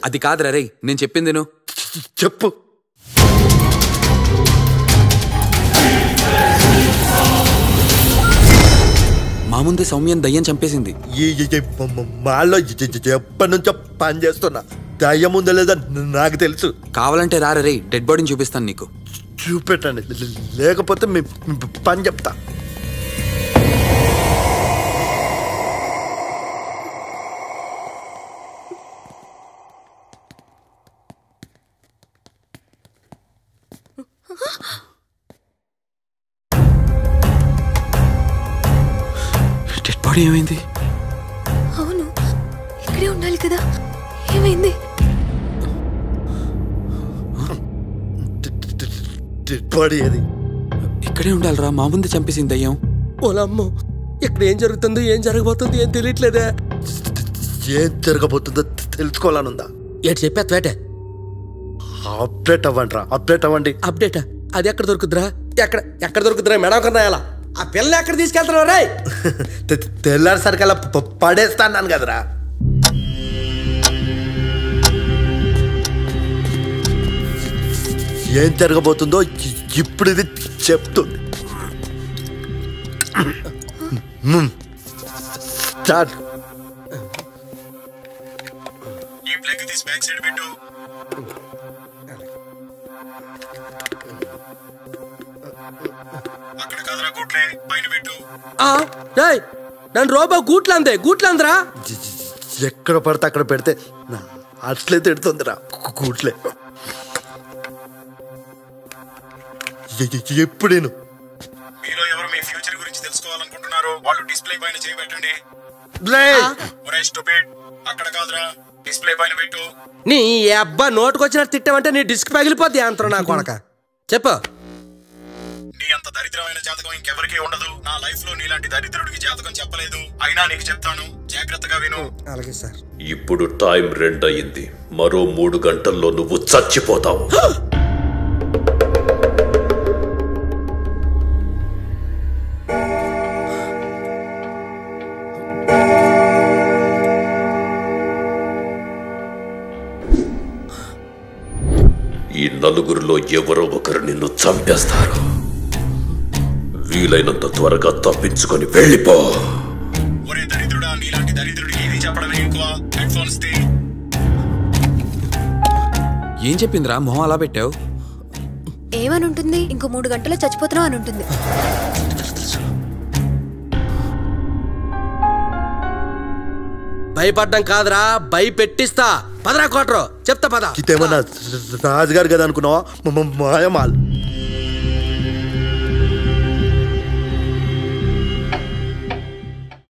అది కాదురా రేయ్ నేను చెప్పింది నువ్వు చెప్పు మా ముందే సౌమ్యం దయ్యం చంపేసింది ఈ ఈ- ఈ మ- మ- మాలో ఎ- ఎ- ఎప్పటి నుంచో పని చేస్తున్నా దయ్యం ఉందో లేదో నాకు తెలుసు కావాలంటే రారా రేయ్ డెడ్ బాడీని చూపిస్తాను నీకు చూపెట్టండి లే- లేకపోతే మీ మీ పని చెప్తా డెడ్ బాడీ ఏమైంది అవును ఇక్కడే ఉండాలి కదా ఏమైంది డెడ్ బాడీ అది ఇక్కడే ఉండాలిరా మా ముందే చంపేసింది దయ్యం ఓలమ్మో ఇక్కడ ఏం జరుగుతుందో ఏం జరగబోతుందో ఏం తెలియట్లేదే ఏం జరగబోతుందో తెలుసుకోవాలనుందా ఏటి చెప్పేత్వేటే అప్డేట్ అవ్వండి రా అప్డేట్ అవ్వండి అప్డేట్ అది ఎక్కడ దొరుకుద్రా ఎక్కడ ఎక్కడ దొరుకుద్రా మెడ కన్నాయాల ఆ పిల్ల ఎక్కడ తీసుకెళ్తున్నావు రాయ్ తె- తెల్లారిసరికల్లా ప- పడేస్తాను కదరా ఏం జరగబోతుందో ఇ- ఇప్పుడు ఇది చెప్తుంది మ్మ్. స్టార్ట్ ఈ ప్లగ్ తీసి బ్యాక్ సైడ్ పెట్టు అక్కడ కదరా గుట్లే పైన పెట్టు ఆ, రేయ్ నన్ను రోబో గూట్లందే గూట్లందరా జ- జ- ఎక్కడ పడితే అక్కడ పెడితే నా- అట్లే తిడుతుందిరా కూట్లే ఎ- ఎ- ఎప్పుడు నేను మీలో ఎవరు మీ ఫ్యూచర్ గురించి తెలుసుకోవాలనుకుంటున్నారో వాళ్ళు డిస్ప్లే పైన చేయబెట్టండి ఒరే స్టూపిడ్ అక్కడ కాదురా డిస్ప్లే పైన పెట్టు నీ అబ్బా నోటుకొచ్చినట్టు తిట్టామంటే నీ డిస్క్ పగిలిపోద్ది అంతరం నా కొడక చెప్పు నీ అంత దరిద్రమైన జాతకం ఇంకెవరికీ ఉండదు నా లైఫ్ లో నీలాంటి దరిద్రుడికి జాతకం చెప్పలేదు అయినా నీకు చెప్తాను జాగ్రత్తగా విను అలాగే సార్ ఇప్పుడు టైం రెండయింది మరో మూడు గంటల్లో నువ్వు చచ్చిపోతావు ఈ నలుగురిలో ఎవరో ఒకరు నిన్ను చంపేస్తారు వీలైనంత త్వరగా తప్పించుకొని వెళ్ళిపో ఒరే దరిద్రుడా నీలాంటి దరిద్రుడికి ఇది చెప్పడమే ఎక్కువ హెడ్ ఫోన్స్ తీ ఏం చెప్పిందిరా మొహం అలా పెట్టావు ఏమని ఉంటుంది ఇంకో మూడు గంటల్లో చచ్చిపోతున్నావు అని ఉంటుంది భయపడ్డం కాదురా భయపెట్టిస్తా పదరా కోటరు చెప్తా పద ఇదేమన్నా రాజుగారు కదా అనుకున్నావా మ- మ- మాయమాల్